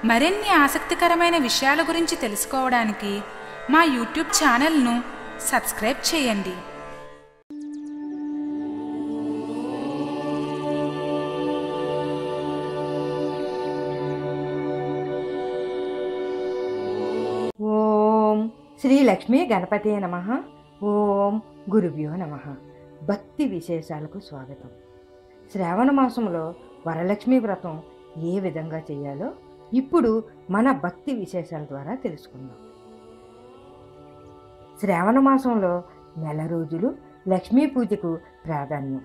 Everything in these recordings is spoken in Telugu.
మరిన్ని ఆసక్తికరమైన విషయాల గురించి తెలుసుకోవడానికి మా యూట్యూబ్ ఛానల్ను సబ్స్క్రైబ్ చేయండి ఓం శ్రీ లక్ష్మీ గణపతే నమ ఓం గురుభ్యో నమ భక్తి విశేషాలకు స్వాగతం శ్రావణ మాసంలో వరలక్ష్మి వ్రతం ఏ విధంగా చేయాలో ఇప్పుడు మన భక్తి విశేషాల ద్వారా తెలుసుకుందాం శ్రావణ మాసంలో నెల రోజులు లక్ష్మీ పూజకు ప్రాధాన్యం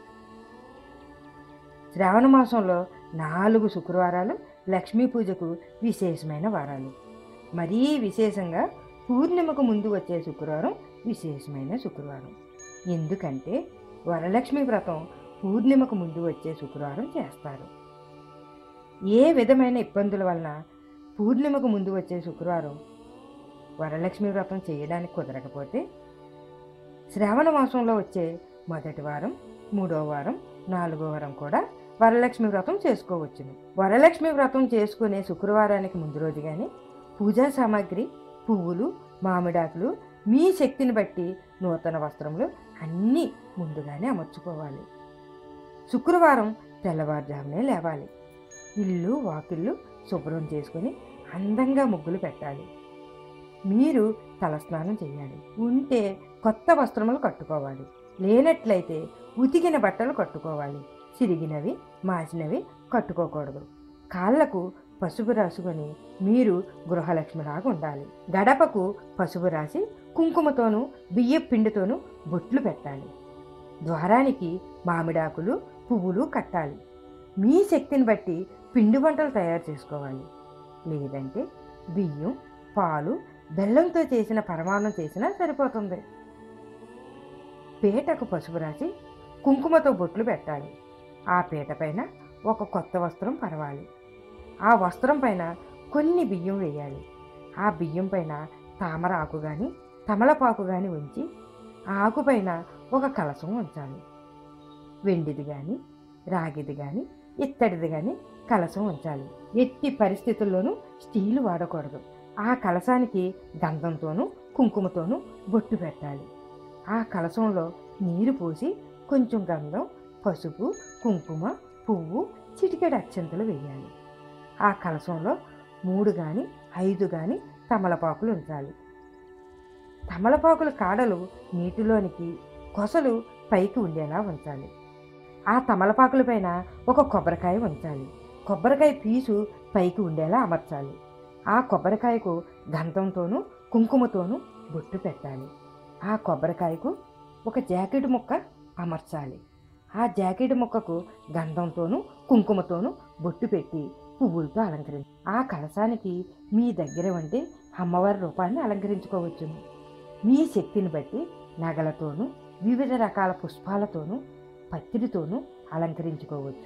శ్రావణ మాసంలో నాలుగు శుక్రవారాలు లక్ష్మీ పూజకు విశేషమైన వారాలు మరీ విశేషంగా పూర్ణిమకు ముందు వచ్చే శుక్రవారం విశేషమైన శుక్రవారం ఎందుకంటే వరలక్ష్మి వ్రతం పూర్ణిమకు ముందు వచ్చే శుక్రవారం చేస్తారు ఏ విధమైన ఇబ్బందుల వలన పూర్ణిమకు ముందు వచ్చే శుక్రవారం వరలక్ష్మి వ్రతం చేయడానికి కుదరకపోతే శ్రావణ మాసంలో వచ్చే మొదటి వారం మూడో వారం నాలుగో వారం కూడా వరలక్ష్మి వ్రతం చేసుకోవచ్చును వరలక్ష్మి వ్రతం చేసుకునే శుక్రవారానికి ముందు రోజు కానీ పూజా సామాగ్రి పువ్వులు మామిడాకులు మీ శక్తిని బట్టి నూతన వస్త్రములు అన్నీ ముందుగానే అమర్చుకోవాలి శుక్రవారం తెల్లవారుజామునే లేవాలి ఇల్లు వాకిళ్ళు శుభ్రం చేసుకొని అందంగా ముగ్గులు పెట్టాలి మీరు తలస్నానం చేయాలి ఉంటే కొత్త వస్త్రములు కట్టుకోవాలి లేనట్లయితే ఉతికిన బట్టలు కట్టుకోవాలి చిరిగినవి మాసినవి కట్టుకోకూడదు కాళ్లకు పసుపు రాసుకొని మీరు గృహలక్ష్మిలాగా ఉండాలి గడపకు పసుపు రాసి కుంకుమతోనూ బియ్య పిండితోనూ బొట్లు పెట్టాలి ద్వారానికి మామిడాకులు పువ్వులు కట్టాలి మీ శక్తిని బట్టి పిండి వంటలు తయారు చేసుకోవాలి లేదంటే బియ్యం పాలు బెల్లంతో చేసిన పరమాన్నం చేసినా సరిపోతుంది పీటకు పసుపు రాసి కుంకుమతో బొట్లు పెట్టాలి ఆ పీట పైన ఒక కొత్త వస్త్రం పరవాలి ఆ వస్త్రం పైన కొన్ని బియ్యం వేయాలి ఆ బియ్యం పైన తామర ఆకు కానీ తమలపాకు కానీ ఉంచి ఆ ఆకుపైన ఒక కలసం ఉంచాలి వెండిది కానీ రాగిది కానీ ఇత్తడిది కానీ కలసం ఉంచాలి ఎట్టి పరిస్థితుల్లోనూ స్టీలు వాడకూడదు ఆ కలసానికి గంధంతోనూ కుంకుమతోనూ బొట్టు పెట్టాలి ఆ కలసంలో నీరు పోసి కొంచెం గంధం పసుపు కుంకుమ పువ్వు చిటికెడు అక్షంతలు వేయాలి ఆ కలసంలో మూడు కానీ ఐదు కానీ తమలపాకులు ఉంచాలి తమలపాకుల కాడలు నీటిలోనికి కొసలు పైకి ఉండేలా ఉంచాలి ఆ తమలపాకుల పైన ఒక కొబ్బరికాయ ఉంచాలి కొబ్బరికాయ పీసు పైకి ఉండేలా అమర్చాలి ఆ కొబ్బరికాయకు గంధంతోనూ కుంకుమతోనూ బొట్టు పెట్టాలి ఆ కొబ్బరికాయకు ఒక జాకెట్ ముక్క అమర్చాలి ఆ జాకెట్ ముక్కకు గంధంతోనూ కుంకుమతోనూ బొట్టు పెట్టి పువ్వులతో అలంకరించి ఆ కలశానికి మీ దగ్గర ఉంటే అమ్మవారి రూపాన్ని అలంకరించుకోవచ్చును మీ శక్తిని బట్టి నగలతోనూ వివిధ రకాల పుష్పాలతోనూ పత్రితోనూ అలంకరించుకోవచ్చు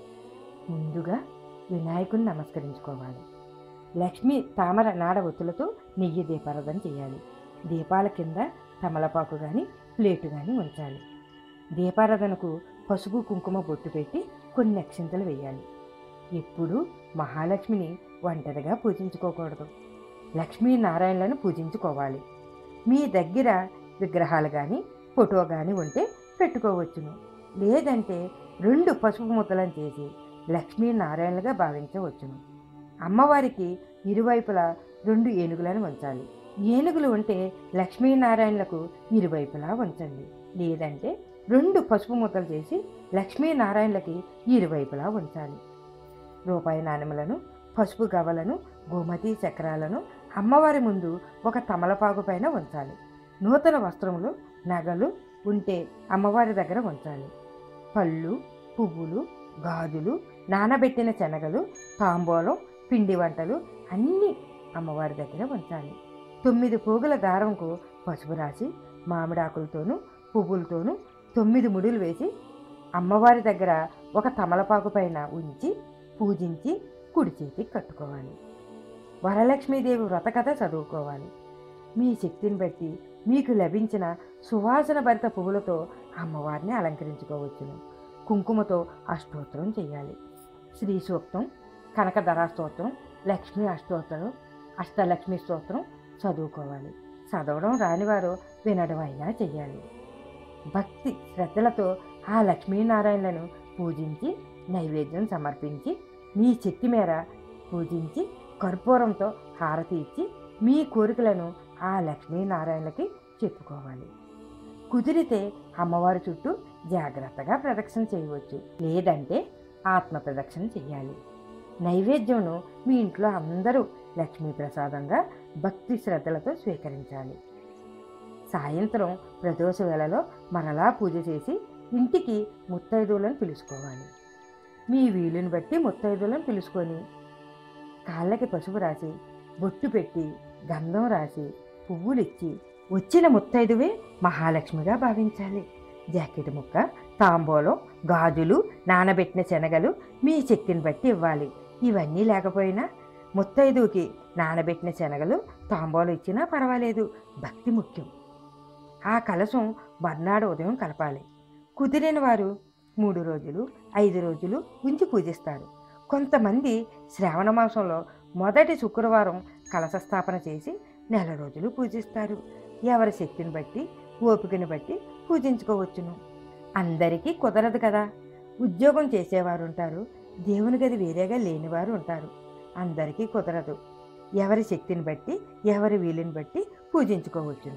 ముందుగా వినాయకుని నమస్కరించుకోవాలి లక్ష్మీ తామర నాడ ఒత్తులతో నెయ్యి దీపారాధన చేయాలి దీపాల కింద తమలపాకు కానీ ప్లేటు కానీ ఉంచాలి దీపారాధనకు పసుపు కుంకుమ బొట్టు పెట్టి కొన్ని అక్షింతలు వేయాలి ఎప్పుడు మహాలక్ష్మిని ఒంటరిగా పూజించుకోకూడదు లక్ష్మీనారాయణలను పూజించుకోవాలి మీ దగ్గర విగ్రహాలు కానీ ఫోటో కానీ ఉంటే పెట్టుకోవచ్చును లేదంటే రెండు పసుపు ముద్దలను చేసి లక్ష్మీనారాయణలుగా భావించవచ్చును అమ్మవారికి ఇరువైపులా రెండు ఏనుగులను ఉంచాలి ఏనుగులు ఉంటే లక్ష్మీనారాయణలకు ఇరువైపులా ఉంచండి లేదంటే రెండు పసుపు ముద్దలు చేసి లక్ష్మీనారాయణలకి ఇరువైపులా ఉంచాలి రూపాయి నాణెములను పసుపు గవ్వలను గోమతి చక్రాలను అమ్మవారి ముందు ఒక తమలపాకు పైన ఉంచాలి నూతన వస్త్రములు నగలు ఉంటే అమ్మవారి దగ్గర ఉంచాలి పళ్ళు పువ్వులు గాజులు నానబెట్టిన శనగలు తాంబూలం పిండి వంటలు అన్నీ అమ్మవారి దగ్గర ఉంచాలి తొమ్మిది పోగుల దారంకు పసుపు రాసి మామిడాకులతోనూ పువ్వులతోనూ తొమ్మిది ముడులు వేసి అమ్మవారి దగ్గర ఒక తమలపాకు పైన ఉంచి పూజించి కుడి చేతికి కట్టుకోవాలి వరలక్ష్మీదేవి వ్రతకథ చదువుకోవాలి మీ శక్తిని బట్టి మీకు లభించిన సువాసన భరిత పువ్వులతో అమ్మవారిని అలంకరించుకోవచ్చును కుంకుమతో అష్టోత్తరం చేయాలి శ్రీ సూక్తం కనకధరా స్తోత్రం లక్ష్మీ అష్టోత్తరం అష్టలక్ష్మి స్తోత్రం చదువుకోవాలి చదవడం రానివారు వినడం అయినా చెయ్యాలి భక్తి శ్రద్ధలతో ఆ లక్ష్మీనారాయణలను పూజించి నైవేద్యం సమర్పించి మీ శక్తి మేర పూజించి కర్పూరంతో హారతి ఇచ్చి మీ కోరికలను ఆ లక్ష్మీనారాయణలకి చెప్పుకోవాలి కుదిరితే అమ్మవారి చుట్టూ జాగ్రత్తగా ప్రదక్షిణ చేయవచ్చు లేదంటే ఆత్మ ప్రదక్షిణ చేయాలి నైవేద్యంను మీ ఇంట్లో అందరూ లక్ష్మీ ప్రసాదంగా భక్తి శ్రద్ధలతో స్వీకరించాలి సాయంత్రం ప్రదోష వేళలో మరలా పూజ చేసి ఇంటికి ముత్తైదువులను పిలుచుకోవాలి మీ వీలుని బట్టి ముత్తైదువులను పిలుచుకొని కాళ్ళకి పసుపు రాసి బొట్టు పెట్టి గంధం రాసి పువ్వులిచ్చి వచ్చిన ముత్తైదువే మహాలక్ష్మిగా భావించాలి జాకెట్ ముక్క తాంబూలం గాజులు నానబెట్టిన శనగలు మీ శక్తిని బట్టి ఇవ్వాలి ఇవన్నీ లేకపోయినా ముత్తైదువుకి నానబెట్టిన శనగలు తాంబూలం ఇచ్చినా పర్వాలేదు భక్తి ముఖ్యం ఆ కలశం మర్నాడు ఉదయం కలపాలి కుదిరిన వారు మూడు రోజులు ఐదు రోజులు ఉంచి పూజిస్తారు కొంతమంది శ్రావణ మాసంలో మొదటి శుక్రవారం కలశ స్థాపన చేసి నెల రోజులు పూజిస్తారు ఎవరి శక్తిని బట్టి ఓపికని బట్టి పూజించుకోవచ్చును అందరికీ కుదరదు కదా ఉద్యోగం చేసేవారు ఉంటారు దేవుని గది వేరేగా లేనివారు ఉంటారు అందరికీ కుదరదు ఎవరి శక్తిని బట్టి ఎవరి వీలుని బట్టి పూజించుకోవచ్చును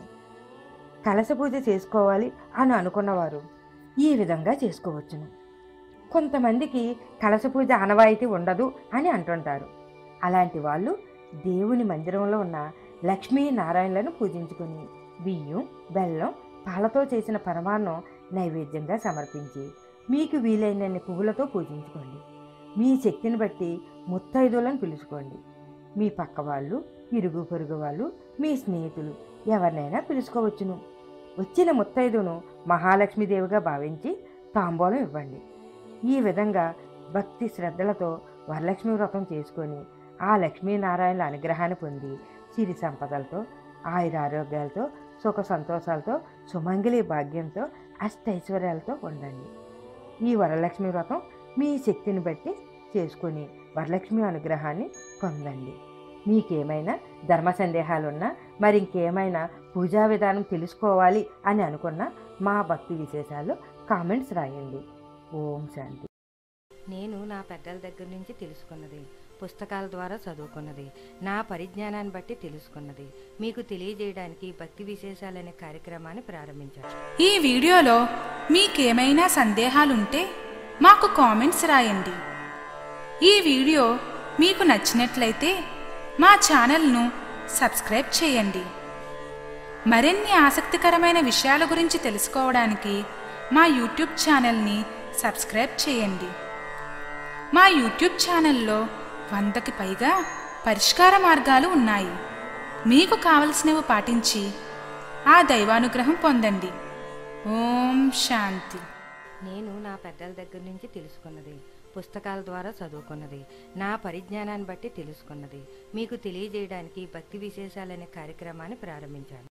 కలశ పూజ చేసుకోవాలి అని అనుకున్నవారు ఈ విధంగా చేసుకోవచ్చును కొంతమందికి కలశ పూజ ఆనవాయితీ ఉండదు అని అంటుంటారు అలాంటి వాళ్ళు దేవుని మందిరంలో ఉన్న లక్ష్మీ నారాయణలను పూజించుకొని బియ్యం బెల్లం పాలతో చేసిన పరమాన్నం నైవేద్యంగా సమర్పించి మీకు వీలైనన్ని పువ్వులతో పూజించుకోండి మీ శక్తిని బట్టి ముత్తైదులను పిలుచుకోండి మీ పక్క వాళ్ళు ఇరుగు పొరుగు వాళ్ళు మీ స్నేహితులు ఎవరినైనా పిలుచుకోవచ్చును వచ్చిన ముత్తైదును మహాలక్ష్మీదేవిగా భావించి తాంబూలం ఇవ్వండి ఈ విధంగా భక్తి శ్రద్ధలతో వరలక్ష్మి వ్రతం చేసుకొని ఆ లక్ష్మీనారాయణల అనుగ్రహాన్ని పొంది సిరి సంపదలతో ఆయురారోగ్యాలతో సుఖ సంతోషాలతో సుమంగళి భాగ్యంతో అష్టైశ్వర్యాలతో ఉండండి ఈ వరలక్ష్మి వ్రతం మీ శక్తిని బట్టి చేసుకొని వరలక్ష్మి అనుగ్రహాన్ని పొందండి మీకేమైనా ధర్మ సందేహాలున్నా మరి ఇంకేమైనా పూజా విధానం తెలుసుకోవాలి అని అనుకున్న మా భక్తి విశేషాలు కామెంట్స్ రాయండి ఓం శాంతి నేను నా పెద్దల దగ్గర నుంచి తెలుసుకున్నది పుస్తకాల ద్వారా చదువుకున్నది నా పరిజ్ఞానాన్ని బట్టి తెలుసుకున్నది మీకు తెలియజేయడానికి భక్తి విశేషాలనే కార్యక్రమాన్ని ప్రారంభించాను ఈ వీడియోలో మీకేమైనా సందేహాలుంటే మాకు కామెంట్స్ రాయండి ఈ వీడియో మీకు నచ్చినట్లయితే మా ఛానల్ను సబ్స్క్రైబ్ చేయండి మరిన్ని ఆసక్తికరమైన విషయాల గురించి తెలుసుకోవడానికి మా యూట్యూబ్ ఛానల్ని సబ్స్క్రైబ్ చేయండి మా యూట్యూబ్ ఛానల్లో వందకి పైగా పరిష్కార మార్గాలు ఉన్నాయి మీకు కావలసినవి పాటించి ఆ దైవానుగ్రహం పొందండి ఓం శాంతి నేను నా పెద్దల దగ్గర నుంచి తెలుసుకున్నది పుస్తకాల ద్వారా చదువుకున్నది నా పరిజ్ఞానాన్ని బట్టి తెలుసుకున్నది మీకు తెలియజేయడానికి భక్తి విశేషాలనే కార్యక్రమాన్ని ప్రారంభించాను